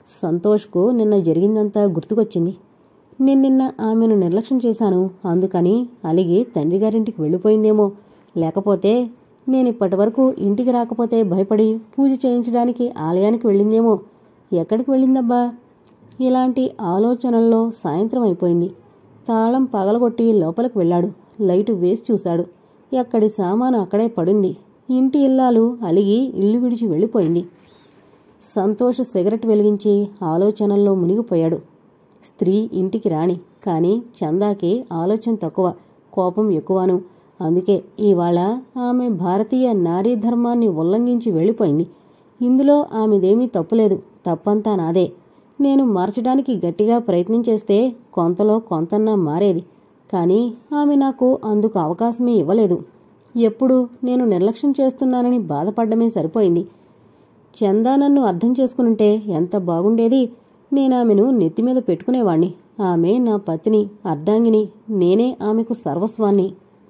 సంతోష్కు నిన్న జరిగిందంతా గుర్తుకొచ్చింది నేను నిన్న ఆమెను నిర్లక్ష్యం చేశాను అందుకని అలిగి తండ్రి గారింటికి వెళ్ళిపోయిందేమో లేకపోతే నేను ఇప్పటి వరకు ఇంటికి రాకపోతే భయపడి పూజ చేయించడానికి ఆలయానికి వెళ్ళిందేమో ఎక్కడికి వెళ్ళిందబ్బా ఇలాంటి ఆలోచనల్లో సాయంత్రం అయిపోయింది తాళం పగలగొట్టి లోపలికి వెళ్ళాడు లైటు వేసి చూశాడు ఎక్కడి సామాను అక్కడే పడింది ఇంటి ఇల్లాలు అలిగి ఇల్లు విడిచి వెళ్ళిపోయింది సంతోష్ సిగరెట్ వెలిగించి ఆలోచనల్లో మునిగిపోయాడు స్త్రీ ఇంటికి రాణి కానీ చందాకి ఆలోచన తక్కువ కోపం ఎక్కువను అందుకే ఇవాళ ఆమె భారతీయ నారీ ధర్మాన్ని ఉల్లంఘించి వెళ్ళిపోయింది ఇందులో ఆమెదేమీ తప్పులేదు తప్పంతా నాదే నేను మార్చడానికి గట్టిగా ప్రయత్నం చేస్తే కొంతలో కొంతన్నా మారేది కానీ ఆమె నాకు అందుకు అవకాశమే ఇవ్వలేదు ఎప్పుడు నేను నిర్లక్ష్యం చేస్తున్నానని బాధపడ్డమే సరిపోయింది చందా నన్ను అర్థం చేసుకునుంటే ఎంత బాగుండేది నేనామెను నెత్తిమీద పెట్టుకునేవాణ్ణి ఆమె నా పతిని అర్ధాంగిని నేనే ఆమెకు సర్వస్వాన్ని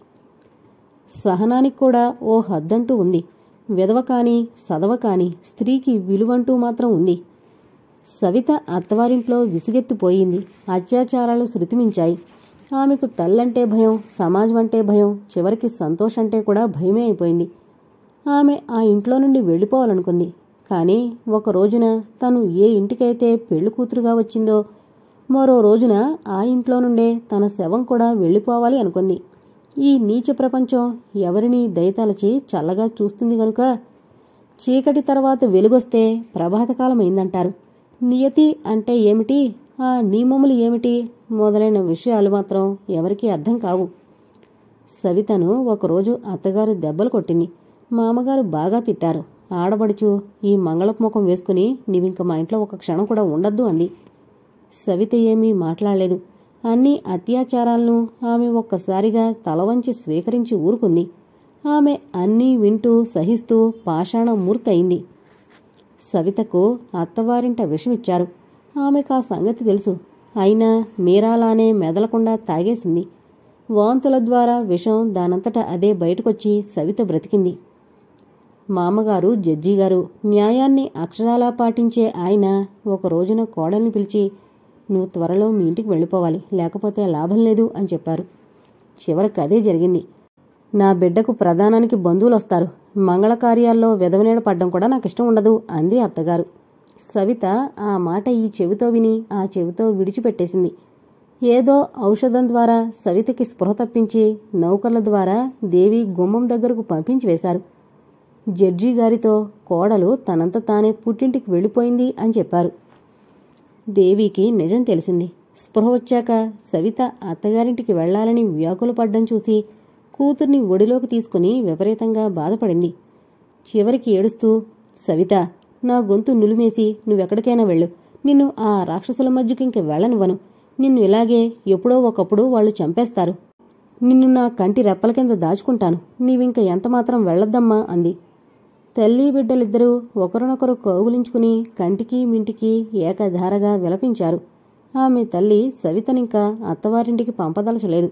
సహనానికి కూడా ఓ హద్దంటూ ఉంది విధవ కాని సదవ కాని స్త్రీకి విలువంటూ మాత్రం ఉంది సవిత అత్తవారింట్లో విసుగెత్తిపోయింది అత్యాచారాలు శృతిమించాయి ఆమెకు తల్లంటే భయం సమాజం అంటే భయం చివరికి సంతోష్ అంటే కూడా భయమే అయిపోయింది ఆమె ఆ ఇంట్లో నుండి వెళ్ళిపోవాలనుకుంది కానీ ఒక రోజున తను ఏ ఇంటికైతే పెళ్లి కూతురుగా వచ్చిందో మరో రోజున ఆ ఇంట్లో నుండే తన శవం కూడా వెళ్ళిపోవాలి అనుకుంది ఈ నీచ ప్రపంచం ఎవరిని దయతలచి చల్లగా చూస్తుంది గనుక చీకటి తర్వాత వెలుగొస్తే ప్రభాతకాలం అయిందంటారు నియతి అంటే ఏమిటి ఆ నియమములు ఏమిటి మొదలైన విషయాలు మాత్రం ఎవరికీ అర్థం కావు సవితను ఒకరోజు అత్తగారు దెబ్బలు కొట్టింది మామగారు బాగా తిట్టారు ఆడబడుచు ఈ మంగళపు ముఖం వేసుకుని నీవింక మా ఇంట్లో ఒక క్షణం కూడా ఉండద్దు అంది సవిత ఏమీ మాట్లాడలేదు అన్ని అత్యాచారాలను ఆమె ఒక్కసారిగా తలవంచి స్వీకరించి ఊరుకుంది ఆమె అన్నీ వింటూ సహిస్తూ పాషాణ మూర్తయింది సవితకు అత్తవారింట విషమిచ్చారు ఆమెకు ఆ సంగతి తెలుసు అయినా మీరాలానే మెదలకుండా తాగేసింది వాంతుల ద్వారా విషం దానంతట అదే బయటకొచ్చి సవిత బ్రతికింది మామగారు జడ్జి గారు న్యాయాన్ని అక్షరాలా పాటించే ఆయన ఒక రోజున కోడల్ని పిలిచి నువ్వు త్వరలో మీ ఇంటికి వెళ్ళిపోవాలి లేకపోతే లాభం లేదు అని చెప్పారు చివరికి అదే జరిగింది నా బిడ్డకు ప్రధానానికి బంధువులు వస్తారు మంగళ కార్యాల్లో విధవనీడ పడ్డం కూడా నాకు ఇష్టం ఉండదు అంది అత్తగారు సవిత ఆ మాట ఈ చెవితో విని ఆ చెవితో విడిచిపెట్టేసింది ఏదో ఔషధం ద్వారా సవితకి స్పృహ తప్పించి నౌకర్ల ద్వారా దేవి గుమ్మం దగ్గరకు పంపించి వేశారు జడ్జి గారితో కోడలు తనంత తానే పుట్టింటికి వెళ్ళిపోయింది అని చెప్పారు దేవికి నిజం తెలిసింది స్పృహ వచ్చాక సవిత అత్తగారింటికి వెళ్లాలని వ్యాకులు పడ్డం చూసి కూతుర్ని ఒడిలోకి తీసుకుని విపరీతంగా బాధపడింది చివరికి ఏడుస్తూ సవిత నా గొంతు నులిమేసి నువ్వెక్కడికైనా వెళ్ళు నిన్ను ఆ రాక్షసుల మధ్యకి ఇంక వెళ్ళనివ్వను నిన్ను ఇలాగే ఎప్పుడో ఒకప్పుడు వాళ్ళు చంపేస్తారు నిన్ను నా కంటి రెప్పల కింద దాచుకుంటాను నీవింక ఎంతమాత్రం వెళ్ళొద్దమ్మా అంది తల్లి బిడ్డలిద్దరూ ఒకరినొకరు కౌగులించుకుని కంటికి మింటికి ఏకధారగా విలపించారు ఆమె తల్లి సవితనింకా అత్తవారింటికి పంపదలచలేదు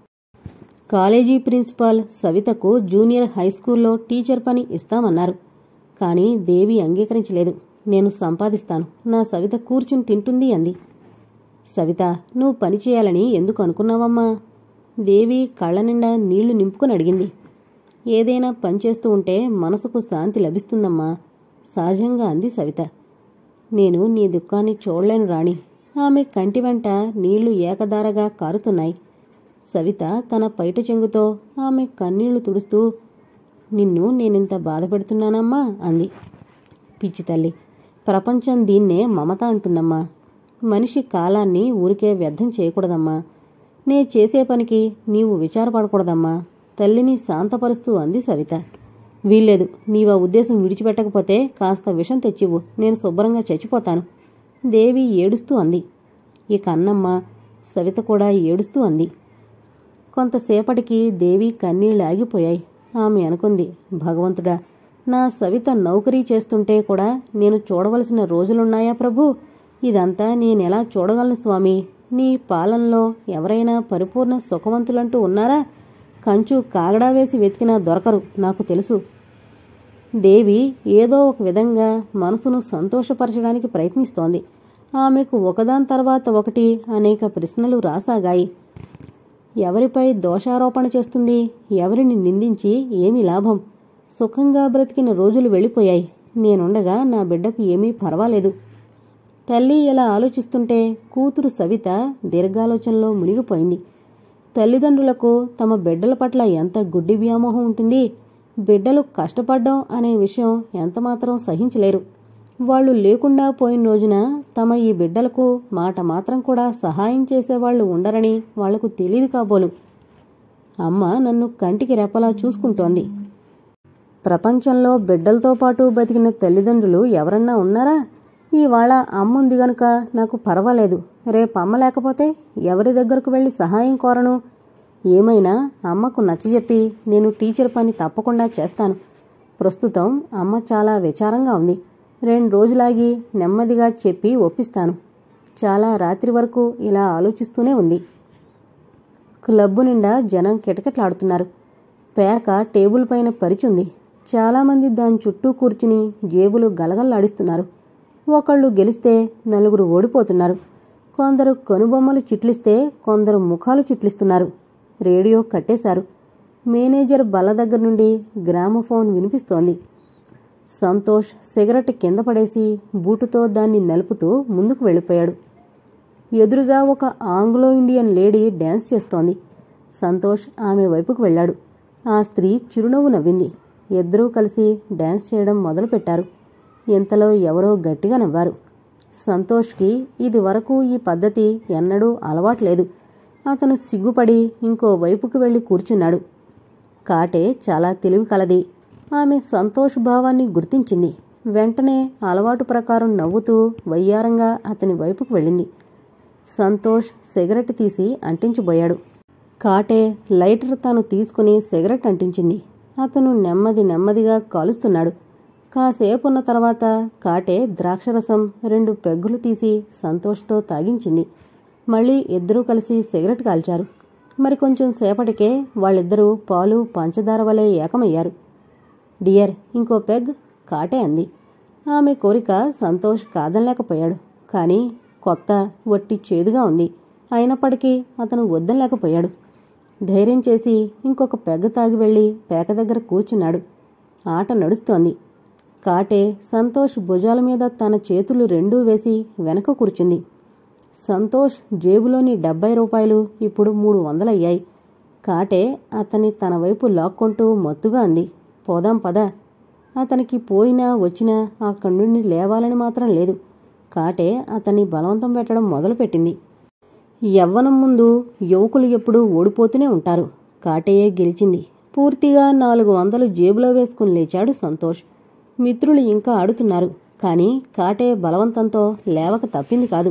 కాలేజీ ప్రిన్సిపాల్ సవితకు జూనియర్ హై స్కూల్లో టీచర్ పని ఇస్తామన్నారు కానీ దేవి అంగీకరించలేదు నేను సంపాదిస్తాను నా సవిత కూర్చుని తింటుంది అంది సవిత నువ్వు పని చేయాలని ఎందుకు అనుకున్నావమ్మా దేవి కళ్ళ నిండా నీళ్లు నింపుకుని అడిగింది ఏదైనా పని చేస్తూ ఉంటే మనసుకు శాంతి లభిస్తుందమ్మా సహజంగా అంది సవిత నేను నీ దుఃఖాన్ని చూడలేను రాణి ఆమె కంటి వెంట నీళ్లు ఏకదారగా కారుతున్నాయి సవిత తన పైట చెంగుతో ఆమె కన్నీళ్లు తుడుస్తూ నిన్ను నేనింత బాధపెడుతున్నానమ్మా అంది పిచ్చి తల్లి ప్రపంచం దీన్నే మమత అంటుందమ్మా మనిషి కాలాన్ని ఊరికే వ్యర్థం చేయకూడదమ్మా నే చేసే పనికి నీవు విచారపడకూడదమ్మా తల్లిని శాంతపరుస్తూ అంది సవిత వీల్లేదు నీవా ఉద్దేశం విడిచిపెట్టకపోతే కాస్త విషం తెచ్చివు నేను శుభ్రంగా చచ్చిపోతాను దేవి ఏడుస్తూ అంది ఇక అన్నమ్మ సవిత కూడా ఏడుస్తూ అంది కొంతసేపటికి దేవి కన్నీళ్లు ఆగిపోయాయి ఆమె అనుకుంది భగవంతుడా నా సవిత నౌకరీ చేస్తుంటే కూడా నేను చూడవలసిన రోజులున్నాయా ప్రభు ఇదంతా నేనెలా చూడగలను స్వామి నీ పాలనలో ఎవరైనా పరిపూర్ణ సుఖవంతులంటూ ఉన్నారా కంచు కాగడా వేసి వెతికినా దొరకరు నాకు తెలుసు దేవి ఏదో ఒక విధంగా మనసును సంతోషపరచడానికి ప్రయత్నిస్తోంది ఆమెకు ఒకదాని తర్వాత ఒకటి అనేక ప్రశ్నలు రాసాగాయి ఎవరిపై దోషారోపణ చేస్తుంది ఎవరిని నిందించి ఏమి లాభం సుఖంగా బ్రతికిన రోజులు వెళ్ళిపోయాయి నేనుండగా నా బిడ్డకు ఏమీ పర్వాలేదు తల్లి ఇలా ఆలోచిస్తుంటే కూతురు సవిత దీర్ఘాలోచనలో మునిగిపోయింది తల్లిదండ్రులకు తమ బిడ్డల పట్ల ఎంత గుడ్డి వ్యామోహం ఉంటుంది బిడ్డలు కష్టపడ్డం అనే విషయం ఎంతమాత్రం సహించలేరు వాళ్ళు లేకుండా పోయిన రోజున తమ ఈ బిడ్డలకు మాట మాత్రం కూడా సహాయం చేసేవాళ్లు ఉండరని వాళ్లకు తెలియదు కాబోలు అమ్మ నన్ను కంటికి రెప్పలా చూసుకుంటోంది ప్రపంచంలో బిడ్డలతో పాటు బతికిన తల్లిదండ్రులు ఎవరన్నా ఉన్నారా ఇవాళ అమ్ముంది గనుక నాకు పర్వాలేదు రేపు అమ్మ లేకపోతే ఎవరి దగ్గరకు వెళ్ళి సహాయం కోరను ఏమైనా అమ్మకు నచ్చజెప్పి నేను టీచర్ పని తప్పకుండా చేస్తాను ప్రస్తుతం అమ్మ చాలా విచారంగా ఉంది రెండు రోజులాగి నెమ్మదిగా చెప్పి ఒప్పిస్తాను చాలా రాత్రి వరకు ఇలా ఆలోచిస్తూనే ఉంది క్లబ్బు నిండా జనం కిటకిటలాడుతున్నారు పేక టేబుల్ పైన పరిచుంది చాలామంది దాని చుట్టూ కూర్చుని జేబులు గలగల్లాడిస్తున్నారు ఒకళ్ళు గెలిస్తే నలుగురు ఓడిపోతున్నారు కొందరు కనుబొమ్మలు చిట్లిస్తే కొందరు ముఖాలు చిట్లిస్తున్నారు రేడియో కట్టేశారు మేనేజర్ బల్ల దగ్గర నుండి గ్రామఫోన్ వినిపిస్తోంది సంతోష్ సిగరెట్ కింద పడేసి బూటుతో దాన్ని నలుపుతూ ముందుకు వెళ్ళిపోయాడు ఎదురుగా ఒక ఆంగ్లో ఇండియన్ లేడీ డ్యాన్స్ చేస్తోంది సంతోష్ ఆమె వైపుకు వెళ్ళాడు ఆ స్త్రీ చిరునవ్వు నవ్వింది ఇద్దరూ కలిసి డ్యాన్స్ చేయడం మొదలుపెట్టారు ఇంతలో ఎవరో గట్టిగా నవ్వారు సంతోష్కి ఇది వరకు ఈ పద్ధతి ఎన్నడూ అలవాట్లేదు అతను సిగ్గుపడి ఇంకో వైపుకు వెళ్ళి కూర్చున్నాడు కాటే చాలా తెలివి కలది ఆమె సంతోష్ భావాన్ని గుర్తించింది వెంటనే అలవాటు ప్రకారం నవ్వుతూ వయ్యారంగా అతని వైపుకు వెళ్ళింది సంతోష్ సిగరెట్ తీసి అంటించబోయాడు కాటే లైటర్ తాను తీసుకుని సిగరెట్ అంటించింది అతను నెమ్మది నెమ్మదిగా కాలుస్తున్నాడు కాసేపున్న తర్వాత కాటే ద్రాక్షరసం రెండు పెగ్గులు తీసి సంతోష్తో తాగించింది మళ్ళీ ఇద్దరూ కలిసి సిగరెట్ కాల్చారు మరి కొంచెం సేపటికే వాళ్ళిద్దరూ పాలు పంచదార వలె ఏకమయ్యారు డియర్ ఇంకో పెగ్ కాటే అంది ఆమె కోరిక సంతోష్ కాదనలేకపోయాడు కానీ కొత్త వట్టి చేదుగా ఉంది అయినప్పటికీ అతను వద్దనలేకపోయాడు ధైర్యం చేసి ఇంకొక పెగ్గ తాగి వెళ్ళి పేక దగ్గర కూర్చున్నాడు ఆట నడుస్తోంది కాటే సంతోష్ భుజాల మీద తన చేతులు రెండూ వేసి వెనక కూర్చుంది సంతోష్ జేబులోని డెబ్బై రూపాయలు ఇప్పుడు మూడు వందలయ్యాయి కాటే అతని తన వైపు లాక్కొంటూ మత్తుగా అంది పోదాం పద అతనికి పోయినా వచ్చినా అక్కడి నుండి లేవాలని మాత్రం లేదు కాటే అతన్ని బలవంతం పెట్టడం మొదలుపెట్టింది యవ్వనం ముందు యువకులు ఎప్పుడూ ఓడిపోతూనే ఉంటారు కాటేయే గెలిచింది పూర్తిగా నాలుగు వందలు జేబులో వేసుకుని లేచాడు సంతోష్ మిత్రులు ఇంకా ఆడుతున్నారు కానీ కాటే బలవంతంతో లేవక తప్పింది కాదు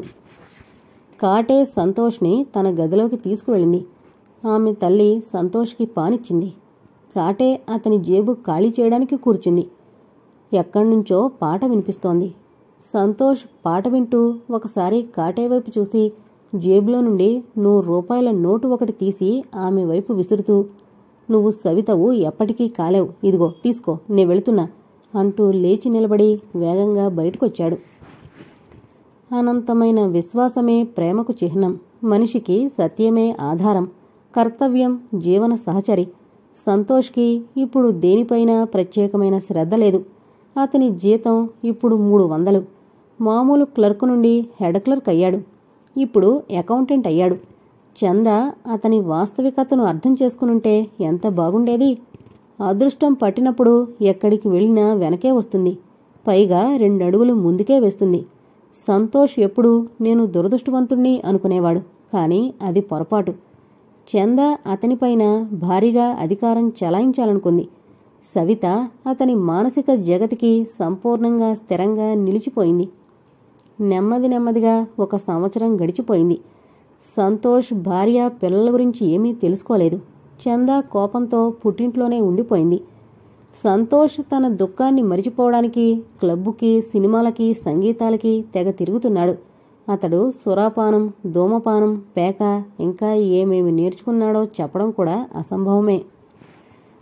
కాటే సంతోష్ని తన గదిలోకి తీసుకువెళ్ళింది ఆమె తల్లి సంతోష్కి పానిచ్చింది కాటే అతని జేబు ఖాళీ చేయడానికి కూర్చుంది ఎక్కడ్నుంచో పాట వినిపిస్తోంది సంతోష్ పాట వింటూ ఒకసారి కాటే వైపు చూసి జేబులో నుండి నూరు రూపాయల నోటు ఒకటి తీసి ఆమె వైపు విసురుతూ నువ్వు సవితవు ఎప్పటికీ కాలేవు ఇదిగో తీసుకో నే వెళుతున్నా అంటూ లేచి నిలబడి వేగంగా బయటకొచ్చాడు అనంతమైన విశ్వాసమే ప్రేమకు చిహ్నం మనిషికి సత్యమే ఆధారం కర్తవ్యం జీవన సహచరి సంతోష్కి ఇప్పుడు దేనిపైన ప్రత్యేకమైన శ్రద్ధ లేదు అతని జీతం ఇప్పుడు మూడు వందలు మామూలు క్లర్క్ నుండి హెడ్ క్లర్క్ అయ్యాడు ఇప్పుడు అకౌంటెంట్ అయ్యాడు చంద అతని వాస్తవికతను అర్థం చేసుకునుంటే ఎంత బాగుండేది అదృష్టం పట్టినప్పుడు ఎక్కడికి వెళ్ళినా వెనకే వస్తుంది పైగా రెండడుగులు ముందుకే వేస్తుంది సంతోష్ ఎప్పుడు నేను దురదృష్టవంతుణ్ణి అనుకునేవాడు కానీ అది పొరపాటు చంద అతనిపైన భారీగా అధికారం చలాయించాలనుకుంది సవిత అతని మానసిక జగతికి సంపూర్ణంగా స్థిరంగా నిలిచిపోయింది నెమ్మది నెమ్మదిగా ఒక సంవత్సరం గడిచిపోయింది సంతోష్ భార్య పిల్లల గురించి ఏమీ తెలుసుకోలేదు చంద కోపంతో పుట్టింట్లోనే ఉండిపోయింది సంతోష్ తన దుఃఖాన్ని మరిచిపోవడానికి క్లబ్బుకి సినిమాలకి సంగీతాలకి తెగ తిరుగుతున్నాడు అతడు సురాపానం ధూమపానం పేక ఇంకా ఏమేమి నేర్చుకున్నాడో చెప్పడం కూడా అసంభవమే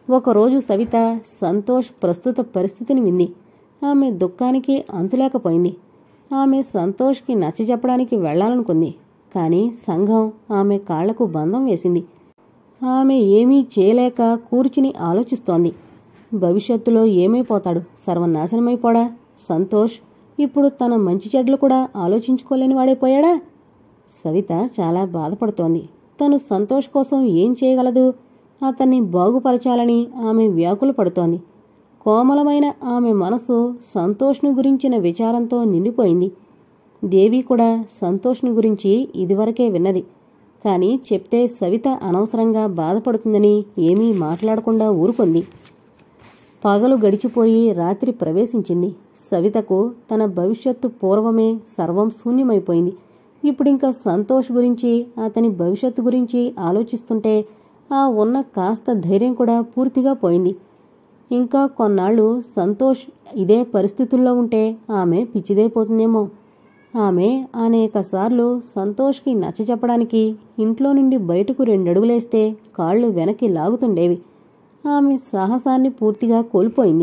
ఒకరోజు సవిత సంతోష్ ప్రస్తుత పరిస్థితిని వింది ఆమె దుఃఖానికి అంతులేకపోయింది ఆమె సంతోష్కి నచ్చజెప్పడానికి వెళ్లాలనుకుంది కానీ సంఘం ఆమె కాళ్లకు బంధం వేసింది ఆమె ఏమీ చేయలేక కూర్చుని ఆలోచిస్తోంది భవిష్యత్తులో ఏమైపోతాడు సర్వనాశనమైపోడా సంతోష్ ఇప్పుడు తన మంచి చెడ్లు కూడా ఆలోచించుకోలేని వాడైపోయాడా సవిత చాలా బాధపడుతోంది తను సంతోష్ కోసం ఏం చేయగలదు అతన్ని బాగుపరచాలని ఆమె వ్యాకులు పడుతోంది కోమలమైన ఆమె మనసు సంతోష్ను గురించిన విచారంతో నిండిపోయింది దేవి కూడా సంతోష్ను గురించి ఇదివరకే విన్నది కానీ చెప్తే సవిత అనవసరంగా బాధపడుతుందని ఏమీ మాట్లాడకుండా ఊరుకుంది పగలు గడిచిపోయి రాత్రి ప్రవేశించింది సవితకు తన భవిష్యత్తు పూర్వమే సర్వం శూన్యమైపోయింది ఇప్పుడింకా సంతోష్ గురించి అతని భవిష్యత్తు గురించి ఆలోచిస్తుంటే ఆ ఉన్న కాస్త ధైర్యం కూడా పూర్తిగా పోయింది ఇంకా కొన్నాళ్ళు సంతోష్ ఇదే పరిస్థితుల్లో ఉంటే ఆమె పిచ్చిదైపోతుందేమో ఆమె అనేకసార్లు సంతోష్కి నచ్చచెప్పడానికి ఇంట్లో నుండి బయటకు రెండడుగులేస్తే కాళ్ళు వెనక్కి లాగుతుండేవి ఆమె సాహసాన్ని పూర్తిగా కోల్పోయింది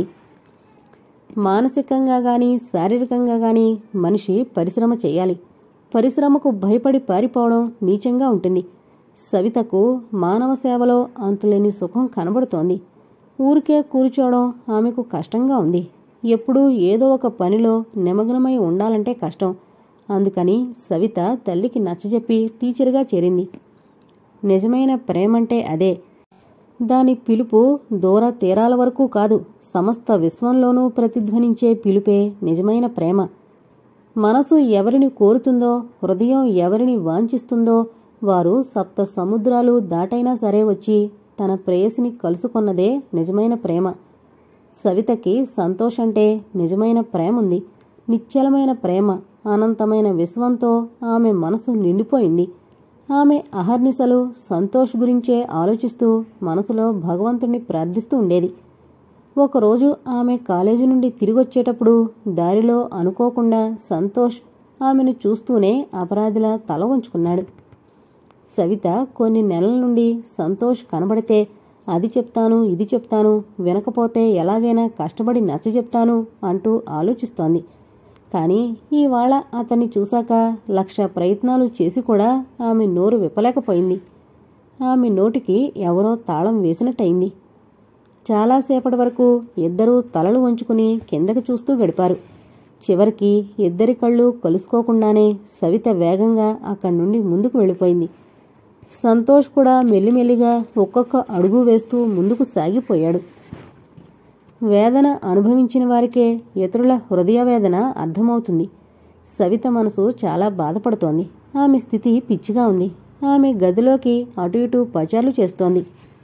మానసికంగా గాని శారీరకంగా గాని మనిషి పరిశ్రమ చేయాలి పరిశ్రమకు భయపడి పారిపోవడం నీచంగా ఉంటుంది సవితకు మానవ సేవలో అంతులేని సుఖం కనబడుతోంది ఊరికే కూర్చోవడం ఆమెకు కష్టంగా ఉంది ఎప్పుడూ ఏదో ఒక పనిలో నిమగ్నమై ఉండాలంటే కష్టం అందుకని సవిత తల్లికి నచ్చజెప్పి టీచర్గా చేరింది నిజమైన ప్రేమంటే అదే దాని పిలుపు దూర తీరాల వరకు కాదు సమస్త విశ్వంలోనూ ప్రతిధ్వనించే పిలుపే నిజమైన ప్రేమ మనసు ఎవరిని కోరుతుందో హృదయం ఎవరిని వాంఛిస్తుందో వారు సప్త సముద్రాలు దాటైనా సరే వచ్చి తన ప్రేయసిని కలుసుకొన్నదే నిజమైన ప్రేమ సవితకి సంతోషంటే నిజమైన ప్రేమ ఉంది నిశ్చలమైన ప్రేమ అనంతమైన విశ్వంతో ఆమె మనసు నిండిపోయింది ఆమె అహర్నిశలు సంతోష్ గురించే ఆలోచిస్తూ మనసులో భగవంతుణ్ణి ప్రార్థిస్తూ ఉండేది ఒకరోజు ఆమె కాలేజీ నుండి తిరిగొచ్చేటప్పుడు దారిలో అనుకోకుండా సంతోష్ ఆమెను చూస్తూనే అపరాధిలా తల వంచుకున్నాడు సవిత కొన్ని నెలల నుండి సంతోష్ కనబడితే అది చెప్తాను ఇది చెప్తాను వినకపోతే ఎలాగైనా కష్టపడి నచ్చ చెప్తాను అంటూ ఆలోచిస్తోంది కానీ ఇవాళ అతన్ని చూశాక లక్ష ప్రయత్నాలు చేసి కూడా ఆమె నోరు విప్పలేకపోయింది ఆమె నోటికి ఎవరో తాళం వేసినట్టయింది చాలాసేపటి వరకు ఇద్దరూ తలలు వంచుకుని కిందకి చూస్తూ గడిపారు చివరికి ఇద్దరి కళ్ళు కలుసుకోకుండానే సవిత వేగంగా అక్కడి నుండి ముందుకు వెళ్ళిపోయింది సంతోష్ కూడా మెల్లిమెల్లిగా ఒక్కొక్క అడుగు వేస్తూ ముందుకు సాగిపోయాడు వేదన అనుభవించిన వారికే ఇతరుల హృదయ వేదన అర్థమవుతుంది సవిత మనసు చాలా బాధపడుతోంది ఆమె స్థితి పిచ్చిగా ఉంది ఆమె గదిలోకి అటు ఇటు పచార్లు చేస్తోంది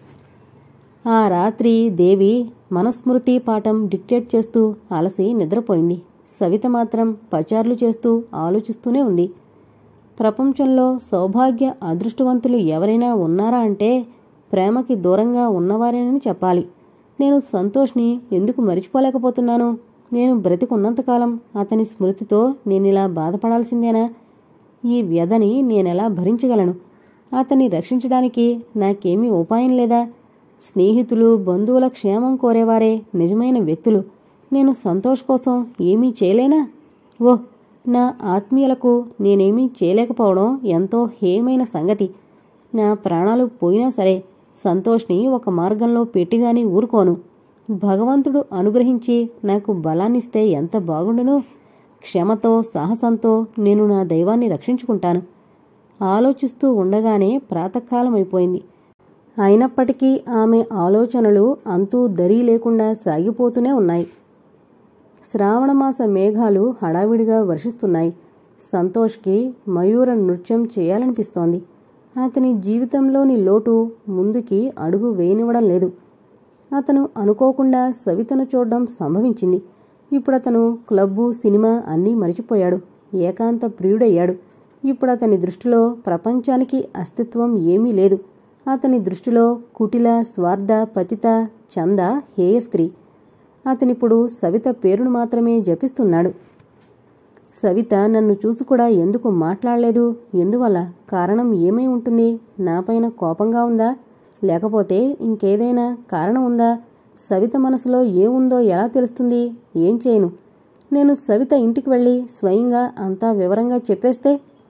ఆ రాత్రి దేవి మనస్మృతి పాఠం డిక్టేట్ చేస్తూ అలసి నిద్రపోయింది సవిత మాత్రం పచార్లు చేస్తూ ఆలోచిస్తూనే ఉంది ప్రపంచంలో సౌభాగ్య అదృష్టవంతులు ఎవరైనా ఉన్నారా అంటే ప్రేమకి దూరంగా ఉన్నవారేనని చెప్పాలి నేను సంతోష్ని ఎందుకు మరిచిపోలేకపోతున్నాను నేను బ్రతికున్నంతకాలం అతని స్మృతితో నేనిలా బాధపడాల్సిందేనా ఈ వ్యధని నేనెలా భరించగలను అతన్ని రక్షించడానికి నాకేమీ ఉపాయం లేదా స్నేహితులు బంధువుల క్షేమం కోరేవారే నిజమైన వ్యక్తులు నేను సంతోష్ కోసం ఏమీ చేయలేనా ఓహ్ నా ఆత్మీయులకు నేనేమీ చేయలేకపోవడం ఎంతో హేయమైన సంగతి నా ప్రాణాలు పోయినా సరే సంతోష్ని ఒక మార్గంలో పెట్టిగాని ఊరుకోను భగవంతుడు అనుగ్రహించి నాకు బలాన్నిస్తే ఎంత బాగుండును క్షమతో సాహసంతో నేను నా దైవాన్ని రక్షించుకుంటాను ఆలోచిస్తూ ఉండగానే ప్రాతకాలం అయిపోయింది అయినప్పటికీ ఆమె ఆలోచనలు అంతూ దరి లేకుండా సాగిపోతూనే ఉన్నాయి శ్రావణమాస మేఘాలు హడావిడిగా వర్షిస్తున్నాయి సంతోష్కి మయూర నృత్యం చేయాలనిపిస్తోంది అతని జీవితంలోని లోటు ముందుకి అడుగు వేయనివ్వడం లేదు అతను అనుకోకుండా సవితను చూడడం సంభవించింది ఇప్పుడు అతను క్లబ్బు సినిమా అన్నీ మరిచిపోయాడు ఏకాంత ప్రియుడయ్యాడు ఇప్పుడు అతని దృష్టిలో ప్రపంచానికి అస్తిత్వం ఏమీ లేదు అతని దృష్టిలో కుటిల స్వార్థ పతిత చంద హేయ స్త్రీ అతనిప్పుడు సవిత పేరును మాత్రమే జపిస్తున్నాడు సవిత నన్ను చూసి కూడా ఎందుకు మాట్లాడలేదు ఎందువల్ల కారణం ఏమై ఉంటుంది నాపైన కోపంగా ఉందా లేకపోతే ఇంకేదైనా కారణం ఉందా సవిత మనసులో ఏముందో ఎలా తెలుస్తుంది ఏం చేయను నేను సవిత ఇంటికి వెళ్ళి స్వయంగా అంతా వివరంగా చెప్పేస్తే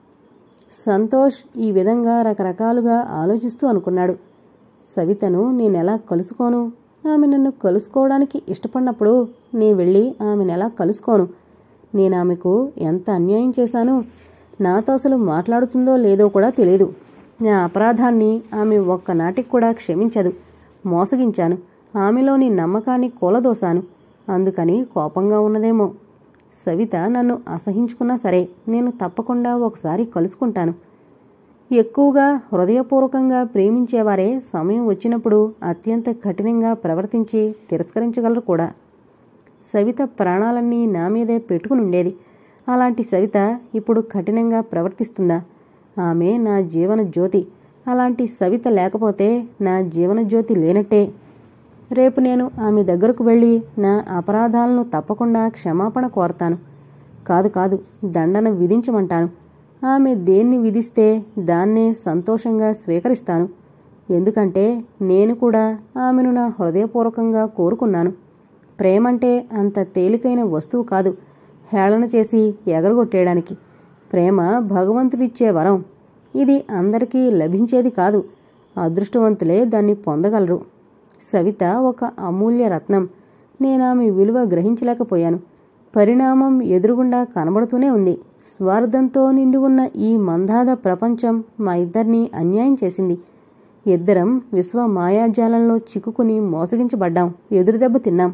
సంతోష్ ఈ విధంగా రకరకాలుగా ఆలోచిస్తూ అనుకున్నాడు సవితను నేనెలా కలుసుకోను ఆమె నన్ను కలుసుకోవడానికి ఇష్టపడినప్పుడు నే వెళ్ళి ఆమెనెలా కలుసుకోను నేను ఆమెకు ఎంత అన్యాయం చేశాను నాతో అసలు మాట్లాడుతుందో లేదో కూడా తెలియదు నా అపరాధాన్ని ఆమె ఒక్కనాటికి కూడా క్షమించదు మోసగించాను ఆమెలోని నమ్మకాన్ని కూలదోశాను అందుకని కోపంగా ఉన్నదేమో సవిత నన్ను అసహించుకున్నా సరే నేను తప్పకుండా ఒకసారి కలుసుకుంటాను ఎక్కువగా హృదయపూర్వకంగా ప్రేమించేవారే సమయం వచ్చినప్పుడు అత్యంత కఠినంగా ప్రవర్తించి తిరస్కరించగలరు కూడా సవిత ప్రాణాలన్నీ నా మీదే పెట్టుకుని ఉండేది అలాంటి సవిత ఇప్పుడు కఠినంగా ప్రవర్తిస్తుందా ఆమె నా జీవన జ్యోతి అలాంటి సవిత లేకపోతే నా జీవన జ్యోతి లేనట్టే రేపు నేను ఆమె దగ్గరకు వెళ్ళి నా అపరాధాలను తప్పకుండా క్షమాపణ కోరతాను కాదు కాదు దండన విధించమంటాను ఆమె దేన్ని విధిస్తే దాన్నే సంతోషంగా స్వీకరిస్తాను ఎందుకంటే నేను కూడా ఆమెను నా హృదయపూర్వకంగా కోరుకున్నాను ప్రేమంటే అంత తేలికైన వస్తువు కాదు హేళన చేసి ఎగరగొట్టేయడానికి ప్రేమ భగవంతుడిచ్చే వరం ఇది అందరికీ లభించేది కాదు అదృష్టవంతులే దాన్ని పొందగలరు సవిత ఒక అమూల్య రత్నం నేనామె విలువ గ్రహించలేకపోయాను పరిణామం ఎదురుగుండా కనబడుతూనే ఉంది స్వార్థంతో నిండి ఉన్న ఈ మందాద ప్రపంచం మా ఇద్దరిని అన్యాయం చేసింది ఇద్దరం విశ్వ మాయాజాలంలో చిక్కుకుని మోసగించబడ్డాం ఎదురుదెబ్బ తిన్నాం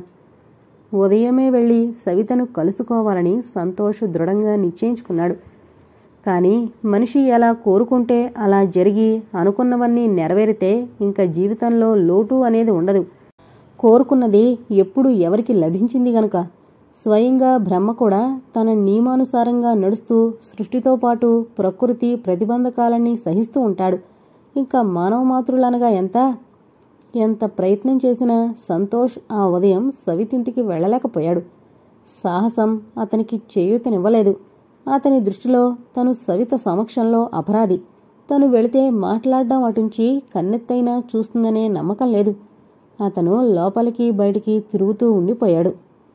ఉదయమే వెళ్ళి సవితను కలుసుకోవాలని సంతోష్ దృఢంగా నిశ్చయించుకున్నాడు కానీ మనిషి ఎలా కోరుకుంటే అలా జరిగి అనుకున్నవన్నీ నెరవేరితే ఇంకా జీవితంలో లోటు అనేది ఉండదు కోరుకున్నది ఎప్పుడు ఎవరికి లభించింది గనుక స్వయంగా బ్రహ్మ కూడా తన నియమానుసారంగా నడుస్తూ సృష్టితో పాటు ప్రకృతి ప్రతిబంధకాలన్నీ సహిస్తూ ఉంటాడు ఇంకా మానవ మాతృలనగా ఎంత ఎంత ప్రయత్నం చేసినా సంతోష్ ఆ ఉదయం సవితింటికి వెళ్ళలేకపోయాడు సాహసం అతనికి చేయూతనివ్వలేదు అతని దృష్టిలో తను సవిత సమక్షంలో అపరాధి తను వెళితే మాట్లాడడం అటుంచి కన్నెత్తైనా చూస్తుందనే నమ్మకం లేదు అతను లోపలికి బయటికి తిరుగుతూ ఉండిపోయాడు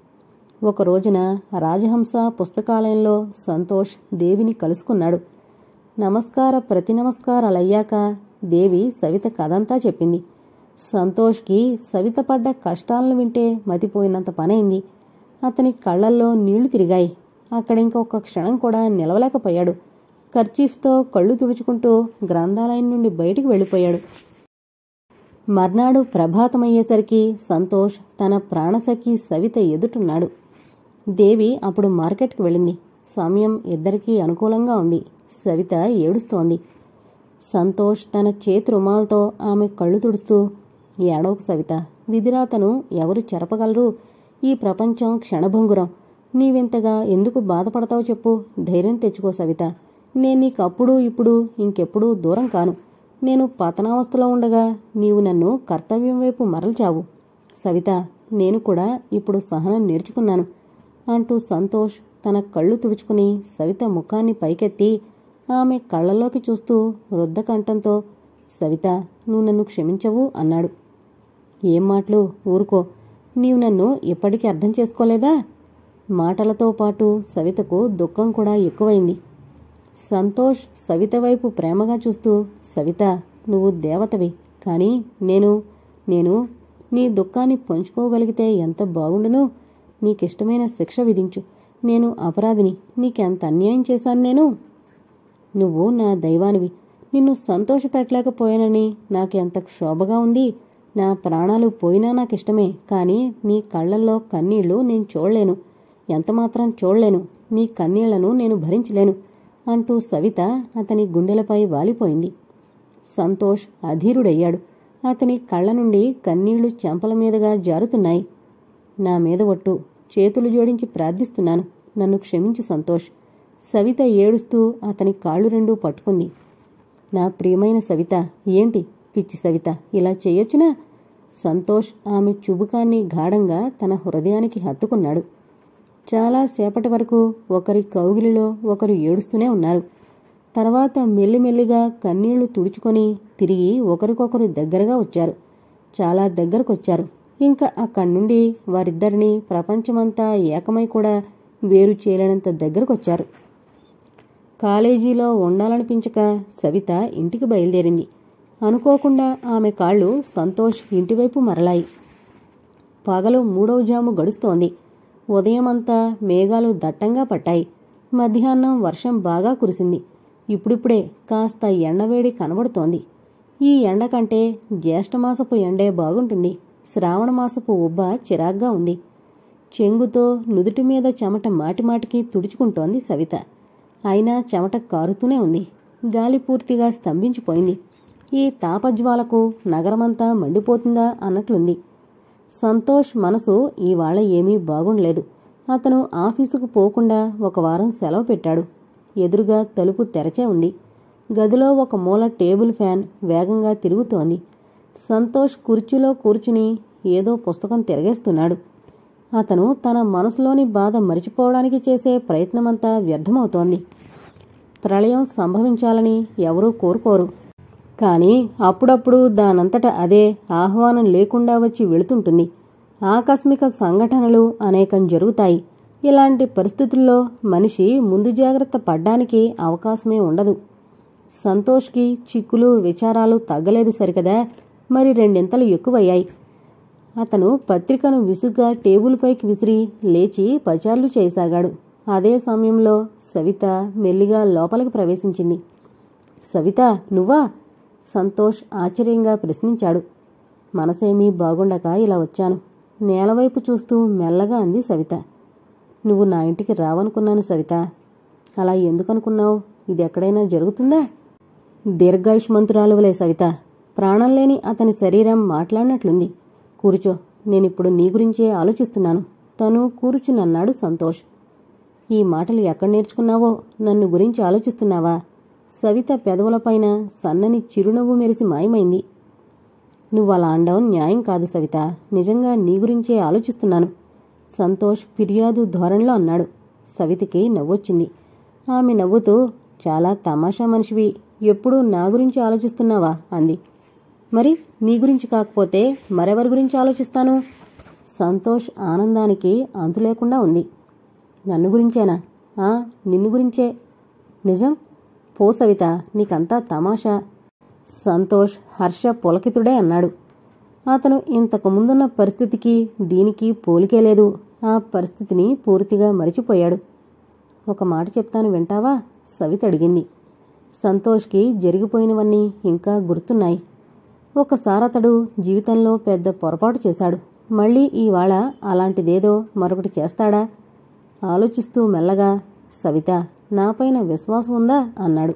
ఒక రోజున రాజహంస పుస్తకాలయంలో సంతోష్ దేవిని కలుసుకున్నాడు నమస్కార ప్రతి నమస్కారాలయ్యాక దేవి సవిత కథంతా చెప్పింది సంతోష్కి సవిత పడ్డ కష్టాలను వింటే మతిపోయినంత పనైంది అతని కళ్ళల్లో నీళ్లు తిరిగాయి అక్కడ ఇంకొక క్షణం కూడా నిలవలేకపోయాడు కర్చీఫ్తో కళ్ళు తుడుచుకుంటూ గ్రంథాలయం నుండి బయటికి వెళ్ళిపోయాడు మర్నాడు ప్రభాతమయ్యేసరికి సంతోష్ తన ప్రాణసఖి సవిత ఎదుటున్నాడు దేవి అప్పుడు మార్కెట్కి వెళ్ళింది సమయం ఇద్దరికీ అనుకూలంగా ఉంది సవిత ఏడుస్తోంది సంతోష్ తన చేతి రుమాలతో ఆమె కళ్ళు తుడుస్తూ ఏడవకు సవిత విధిరాతను ఎవరు చెరపగలరు ఈ ప్రపంచం క్షణభంగురం నీవింతగా ఎందుకు బాధపడతావు చెప్పు ధైర్యం తెచ్చుకో సవిత నేను నీకు అప్పుడు ఇప్పుడు ఇంకెప్పుడూ దూరం కాను నేను పతనావస్థలో ఉండగా నీవు నన్ను కర్తవ్యం వైపు మరల్చావు సవిత నేను కూడా ఇప్పుడు సహనం నేర్చుకున్నాను అంటూ సంతోష్ తన కళ్ళు తుడుచుకుని సవిత ముఖాన్ని పైకెత్తి ఆమె కళ్ళలోకి చూస్తూ వృద్ధ కంఠంతో సవిత నువ్వు నన్ను క్షమించవు అన్నాడు ఏం మాటలు ఊరుకో నీవు నన్ను ఇప్పటికీ అర్థం చేసుకోలేదా మాటలతో పాటు సవితకు దుఃఖం కూడా ఎక్కువైంది సంతోష్ సవిత వైపు ప్రేమగా చూస్తూ సవిత నువ్వు దేవతవి కానీ నేను నేను నీ దుఃఖాన్ని పంచుకోగలిగితే ఎంత బాగుండును నీకిష్టమైన శిక్ష విధించు నేను అపరాధిని నీకెంత అన్యాయం చేశాను నేను నువ్వు నా దైవానివి నిన్ను సంతోషపెట్టలేకపోయానని నాకెంత క్షోభగా ఉంది నా ప్రాణాలు పోయినా నాకిష్టమే కానీ నీ కళ్ళల్లో కన్నీళ్లు నేను చూడలేను ఎంతమాత్రం చూడలేను నీ కన్నీళ్లను నేను భరించలేను అంటూ సవిత అతని గుండెలపై వాలిపోయింది సంతోష్ అధీరుడయ్యాడు అతని కళ్ళ నుండి కన్నీళ్లు చెంపల మీదుగా జారుతున్నాయి నా మీద ఒట్టు చేతులు జోడించి ప్రార్థిస్తున్నాను నన్ను క్షమించు సంతోష్ సవిత ఏడుస్తూ అతని కాళ్ళు రెండూ పట్టుకుంది నా ప్రియమైన సవిత ఏంటి పిచ్చి సవిత ఇలా చేయొచ్చునా సంతోష్ ఆమె చుబుకాన్ని గాఢంగా తన హృదయానికి హత్తుకున్నాడు చాలా సేపటి వరకు ఒకరి కౌగిలిలో ఒకరు ఏడుస్తూనే ఉన్నారు తర్వాత మెల్లిమెల్లిగా కన్నీళ్లు తుడుచుకొని తిరిగి ఒకరికొకరు దగ్గరగా వచ్చారు చాలా దగ్గరకొచ్చారు ఇంకా అక్కడి నుండి వారిద్దరిని ప్రపంచమంతా ఏకమై కూడా వేరు చేయలేనంత దగ్గరకొచ్చారు కాలేజీలో ఉండాలనిపించక సవిత ఇంటికి బయలుదేరింది అనుకోకుండా ఆమె కాళ్ళు సంతోష్ ఇంటివైపు మరలాయి పగలు మూడవ జాము గడుస్తోంది ఉదయమంతా మేఘాలు దట్టంగా పట్టాయి మధ్యాహ్నం వర్షం బాగా కురిసింది ఇప్పుడిప్పుడే కాస్త ఎండవేడి కనబడుతోంది ఈ ఎండ కంటే జ్యేష్ఠమాసపు ఎండే బాగుంటుంది శ్రావణమాసపు ఉబ్బ చిరాగ్గా ఉంది చెంగుతో నుదుటి మీద చెమట మాటిమాటికి తుడుచుకుంటోంది సవిత అయినా చెమట కారుతూనే ఉంది గాలి పూర్తిగా స్తంభించిపోయింది ఈ తాపజ్వాలకు నగరమంతా మండిపోతుందా అన్నట్లుంది సంతోష్ మనసు ఇవాళ ఏమీ బాగుండలేదు అతను ఆఫీసుకు పోకుండా ఒక వారం సెలవు పెట్టాడు ఎదురుగా తలుపు తెరచే ఉంది గదిలో ఒక మూల టేబుల్ ఫ్యాన్ వేగంగా తిరుగుతోంది సంతోష్ కుర్చీలో కూర్చుని ఏదో పుస్తకం తిరగేస్తున్నాడు అతను తన మనసులోని బాధ మరిచిపోవడానికి చేసే ప్రయత్నమంతా వ్యర్థమవుతోంది ప్రళయం సంభవించాలని ఎవరూ కోరుకోరు కానీ అప్పుడప్పుడు దానంతట అదే ఆహ్వానం లేకుండా వచ్చి వెళుతుంటుంది ఆకస్మిక సంఘటనలు అనేకం జరుగుతాయి ఇలాంటి పరిస్థితుల్లో మనిషి ముందు జాగ్రత్త పడ్డానికి అవకాశమే ఉండదు సంతోష్కి చిక్కులు విచారాలు తగ్గలేదు సరికదా మరి రెండింతలు ఎక్కువయ్యాయి అతను పత్రికను విసుగ్గా టేబుల్పైకి విసిరి లేచి పచార్లు చేయసాగాడు అదే సమయంలో సవిత మెల్లిగా లోపలికి ప్రవేశించింది సవిత నువ్వా సంతోష్ ఆశ్చర్యంగా ప్రశ్నించాడు మనసేమీ బాగుండక ఇలా వచ్చాను నేలవైపు చూస్తూ మెల్లగా అంది సవిత నువ్వు నా ఇంటికి రావనుకున్నాను సవిత అలా ఎందుకనుకున్నావు ఇది ఎక్కడైనా జరుగుతుందా దీర్ఘాయుష్మంతురాలువలే సవిత ప్రాణం లేని అతని శరీరం మాట్లాడినట్లుంది కూర్చో నేనిప్పుడు నీ గురించే ఆలోచిస్తున్నాను తను కూర్చునన్నాడు సంతోష్ ఈ మాటలు ఎక్కడ నేర్చుకున్నావో నన్ను గురించి ఆలోచిస్తున్నావా సవిత పెదవులపైన సన్నని చిరునవ్వు మెరిసి మాయమైంది నువ్వు అలా అండవు న్యాయం కాదు సవిత నిజంగా నీ గురించే ఆలోచిస్తున్నాను సంతోష్ ఫిర్యాదు ధోరణిలో అన్నాడు సవితకి నవ్వొచ్చింది ఆమె నవ్వుతూ చాలా తమాషా మనిషివి ఎప్పుడూ నా గురించి ఆలోచిస్తున్నావా అంది మరి నీ గురించి కాకపోతే మరెవరి గురించి ఆలోచిస్తాను సంతోష్ ఆనందానికి అంతు లేకుండా ఉంది నన్ను గురించేనా ఆ నిన్ను గురించే నిజం పో సవిత నీకంతా తమాషా సంతోష్ హర్ష పులకితుడే అన్నాడు అతను ఇంతకు ముందున్న పరిస్థితికి దీనికి పోలికే లేదు ఆ పరిస్థితిని పూర్తిగా మరిచిపోయాడు ఒక మాట చెప్తాను వింటావా సవిత అడిగింది సంతోష్కి జరిగిపోయినవన్నీ ఇంకా గుర్తున్నాయి ఒకసారి అతడు జీవితంలో పెద్ద పొరపాటు చేశాడు మళ్ళీ ఇవాళ అలాంటిదేదో మరొకటి చేస్తాడా ఆలోచిస్తూ మెల్లగా సవిత నాపైన విశ్వాసం ఉందా అన్నాడు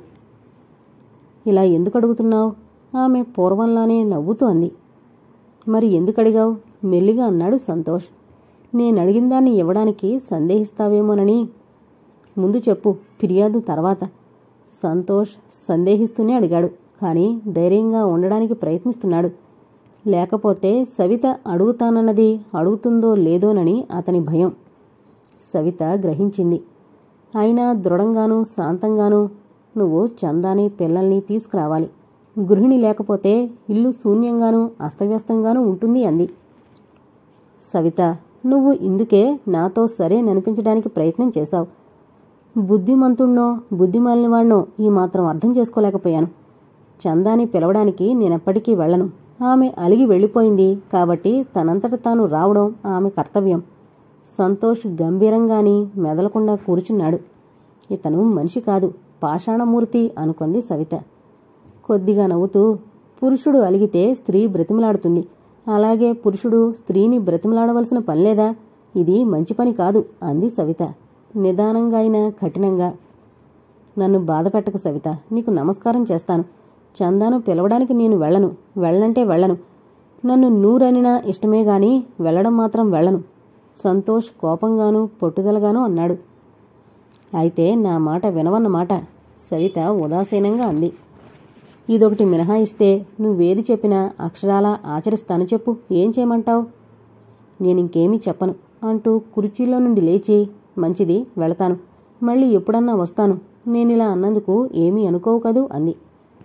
ఇలా ఎందుకు అడుగుతున్నావు ఆమె పూర్వంలానే నవ్వుతూ అంది మరి ఎందుకు అడిగావు మెల్లిగా అన్నాడు సంతోష్ నేను అడిగిన దాన్ని ఇవ్వడానికి సందేహిస్తావేమోనని ముందు చెప్పు ఫిర్యాదు తర్వాత సంతోష్ సందేహిస్తూనే అడిగాడు కానీ ధైర్యంగా ఉండడానికి ప్రయత్నిస్తున్నాడు లేకపోతే సవిత అడుగుతానన్నది అడుగుతుందో లేదోనని అతని భయం సవిత గ్రహించింది అయినా దృఢంగానూ శాంతంగానూ నువ్వు చందాని పిల్లల్ని తీసుకురావాలి గృహిణి లేకపోతే ఇల్లు శూన్యంగానూ అస్తవ్యస్తంగానూ ఉంటుంది అంది సవిత నువ్వు ఇందుకే నాతో సరే ననిపించడానికి ప్రయత్నం చేశావు బుద్ధిమంతుణ్ణో బుద్ధిమాలినవాణ్ణో ఈ మాత్రం అర్థం చేసుకోలేకపోయాను చందాని పిలవడానికి నేనెప్పటికీ వెళ్ళను ఆమె అలిగి వెళ్ళిపోయింది కాబట్టి తనంతట తాను రావడం ఆమె కర్తవ్యం సంతోష్ గంభీరంగాని మెదలకుండా కూర్చున్నాడు ఇతను మనిషి కాదు పాషాణమూర్తి అనుకుంది సవిత కొద్దిగా నవ్వుతూ పురుషుడు అలిగితే స్త్రీ బ్రతిమలాడుతుంది అలాగే పురుషుడు స్త్రీని బ్రతిమలాడవలసిన పనిలేదా ఇది మంచి పని కాదు అంది సవిత నిదానంగా అయినా కఠినంగా నన్ను బాధపెట్టకు సవిత నీకు నమస్కారం చేస్తాను చందాను పిలవడానికి నేను వెళ్ళను వెళ్ళనంటే వెళ్ళను నన్ను నూరనినా ఇష్టమే గాని వెళ్ళడం మాత్రం వెళ్ళను సంతోష్ కోపంగానూ పట్టుదలగానూ అన్నాడు అయితే నా మాట వినవన్నమాట సవిత ఉదాసీనంగా అంది ఇదొకటి మినహాయిస్తే నువ్వేది చెప్పినా అక్షరాలా ఆచరిస్తాను చెప్పు ఏం చేయమంటావు నేనింకేమీ చెప్పను అంటూ కుర్చీలో నుండి లేచి మంచిది వెళతాను మళ్ళీ ఎప్పుడన్నా వస్తాను నేనిలా అన్నందుకు ఏమీ అనుకోవు కదూ అంది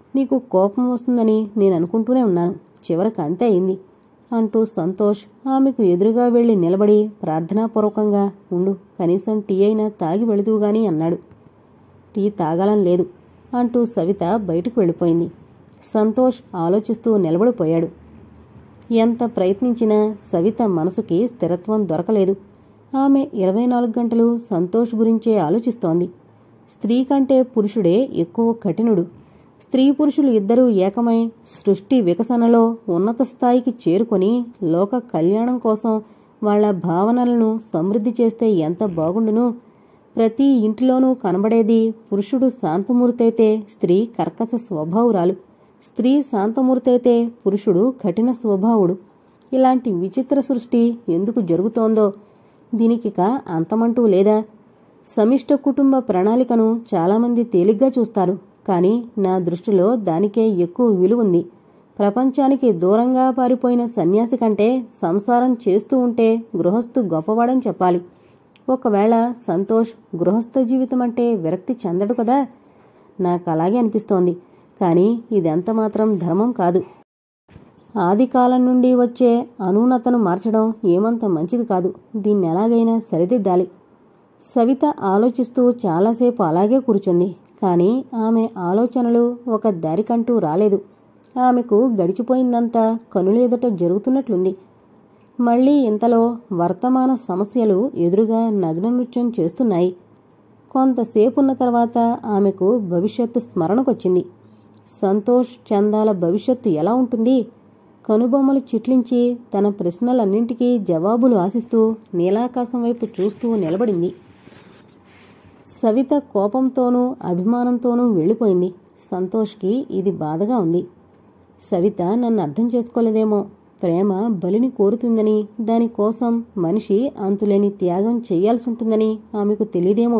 నీకు కోపం వస్తుందని నేను అనుకుంటూనే ఉన్నాను చివరకు అంతే అయింది అంటూ సంతోష్ ఆమెకు ఎదురుగా వెళ్లి నిలబడి ప్రార్థనాపూర్వకంగా ఉండు కనీసం టీ అయినా తాగి వెళుదువు గాని అన్నాడు టీ తాగాలని లేదు అంటూ సవిత బయటకు వెళ్ళిపోయింది సంతోష్ ఆలోచిస్తూ నిలబడిపోయాడు ఎంత ప్రయత్నించినా సవిత మనసుకి స్థిరత్వం దొరకలేదు ఆమె ఇరవై నాలుగు గంటలు సంతోష్ గురించే ఆలోచిస్తోంది స్త్రీ కంటే పురుషుడే ఎక్కువ కఠినుడు స్త్రీ పురుషులు ఇద్దరూ ఏకమై సృష్టి వికసనలో ఉన్నత స్థాయికి చేరుకొని లోక కళ్యాణం కోసం వాళ్ల భావనలను సమృద్ధి చేస్తే ఎంత బాగుండును ప్రతి ఇంటిలోనూ కనబడేది పురుషుడు శాంతమూర్తయితే స్త్రీ కర్కశ స్వభావురాలు స్త్రీ శాంతమూర్తయితే పురుషుడు కఠిన స్వభావుడు ఇలాంటి విచిత్ర సృష్టి ఎందుకు జరుగుతోందో దీనికిక అంతమంటూ లేదా సమిష్ట కుటుంబ ప్రణాళికను చాలామంది తేలిగ్గా చూస్తారు కానీ నా దృష్టిలో దానికే ఎక్కువ విలువుంది ప్రపంచానికి దూరంగా పారిపోయిన సన్యాసి కంటే సంసారం చేస్తూ ఉంటే గృహస్థు గొప్పవాడని చెప్పాలి ఒకవేళ సంతోష్ గృహస్థ జీవితం అంటే విరక్తి చెందడు కదా నాకు అలాగే అనిపిస్తోంది కానీ ఇదెంత మాత్రం ధర్మం కాదు ఆది కాలం నుండి వచ్చే అనూనతను మార్చడం ఏమంత మంచిది కాదు దీన్ని ఎలాగైనా సరిదిద్దాలి సవిత ఆలోచిస్తూ చాలాసేపు అలాగే కూర్చుంది కానీ ఆమె ఆలోచనలు ఒక దారికంటూ రాలేదు ఆమెకు గడిచిపోయిందంతా కనుల ఎదుట జరుగుతున్నట్లుంది మళ్ళీ ఇంతలో వర్తమాన సమస్యలు ఎదురుగా నగ్న నృత్యం చేస్తున్నాయి కొంతసేపున్న తర్వాత ఆమెకు భవిష్యత్తు స్మరణకొచ్చింది సంతోష్ చందాల భవిష్యత్తు ఎలా ఉంటుంది కనుబొమ్మలు చిట్లించి తన ప్రశ్నలన్నింటికీ జవాబులు ఆశిస్తూ నీలాకాశం వైపు చూస్తూ నిలబడింది సవిత కోపంతోనూ అభిమానంతోనూ వెళ్ళిపోయింది సంతోష్కి ఇది బాధగా ఉంది సవిత నన్ను అర్థం చేసుకోలేదేమో ప్రేమ బలిని కోరుతుందని దానికోసం మనిషి అంతులేని త్యాగం చేయాల్సి ఉంటుందని ఆమెకు తెలియదేమో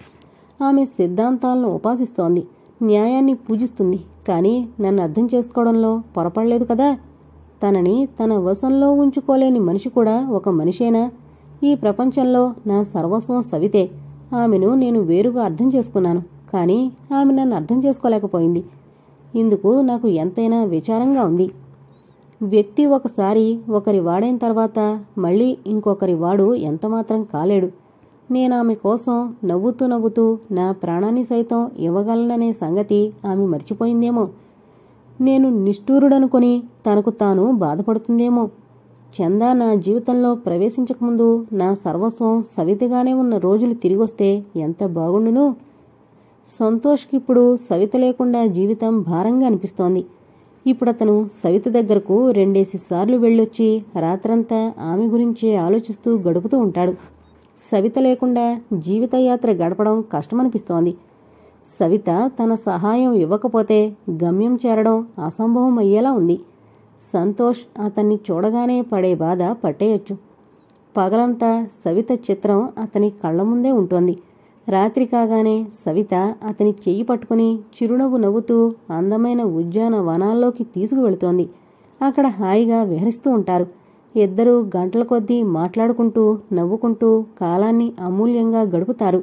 ఆమె సిద్ధాంతాలను ఉపాసిస్తోంది న్యాయాన్ని పూజిస్తుంది కానీ నన్ను అర్థం చేసుకోవడంలో పొరపడలేదు కదా తనని తన వశంలో ఉంచుకోలేని మనిషి కూడా ఒక మనిషేనా ఈ ప్రపంచంలో నా సర్వస్వం సవితే ఆమెను నేను వేరుగా అర్థం చేసుకున్నాను కానీ ఆమె నన్ను అర్థం చేసుకోలేకపోయింది ఇందుకు నాకు ఎంతైనా విచారంగా ఉంది వ్యక్తి ఒకసారి ఒకరి వాడైన తర్వాత మళ్ళీ ఇంకొకరి వాడు ఎంతమాత్రం కాలేడు నేను ఆమె కోసం నవ్వుతూ నవ్వుతూ నా ప్రాణాన్ని సైతం ఇవ్వగలననే సంగతి ఆమె మర్చిపోయిందేమో నేను నిష్ఠూరుడనుకొని తనకు తాను బాధపడుతుందేమో చందా నా జీవితంలో ప్రవేశించకముందు నా సర్వస్వం సవితగానే ఉన్న రోజులు తిరిగొస్తే ఎంత బాగుండును సంతోష్కిప్పుడు సవిత లేకుండా జీవితం భారంగా అనిపిస్తోంది ఇప్పుడతను సవిత దగ్గరకు రెండేసి సార్లు వెళ్ళొచ్చి రాత్రంతా ఆమె గురించే ఆలోచిస్తూ గడుపుతూ ఉంటాడు సవిత లేకుండా జీవితయాత్ర గడపడం కష్టమనిపిస్తోంది సవిత తన సహాయం ఇవ్వకపోతే గమ్యం చేరడం అసంభవం అయ్యేలా ఉంది సంతోష్ అతన్ని చూడగానే పడే బాధ పట్టేయొచ్చు పగలంతా సవిత చిత్రం అతని కళ్ళ ముందే ఉంటోంది రాత్రి కాగానే సవిత అతని చెయ్యి పట్టుకుని చిరునవ్వు నవ్వుతూ అందమైన ఉద్యాన వనాల్లోకి తీసుకువెళుతోంది అక్కడ హాయిగా విహరిస్తూ ఉంటారు ఇద్దరూ గంటల కొద్దీ మాట్లాడుకుంటూ నవ్వుకుంటూ కాలాన్ని అమూల్యంగా గడుపుతారు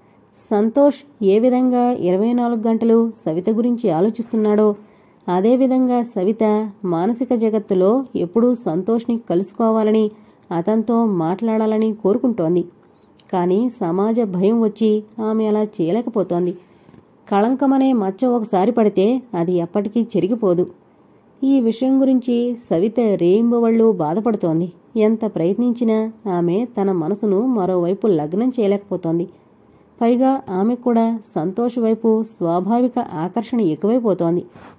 సంతోష్ ఏ విధంగా ఇరవై నాలుగు గంటలు సవిత గురించి ఆలోచిస్తున్నాడో అదేవిధంగా సవిత మానసిక జగత్తులో ఎప్పుడూ సంతోష్ని కలుసుకోవాలని అతనితో మాట్లాడాలని కోరుకుంటోంది కానీ సమాజ భయం వచ్చి ఆమె అలా చేయలేకపోతోంది కళంకమనే మచ్చ ఒకసారి పడితే అది ఎప్పటికీ చెరిగిపోదు ఈ విషయం గురించి సవిత రేయింబవళ్ళు బాధపడుతోంది ఎంత ప్రయత్నించినా ఆమె తన మనసును మరోవైపు లగ్నం చేయలేకపోతోంది పైగా ఆమె కూడా సంతోష్ వైపు స్వాభావిక ఆకర్షణ ఎక్కువైపోతోంది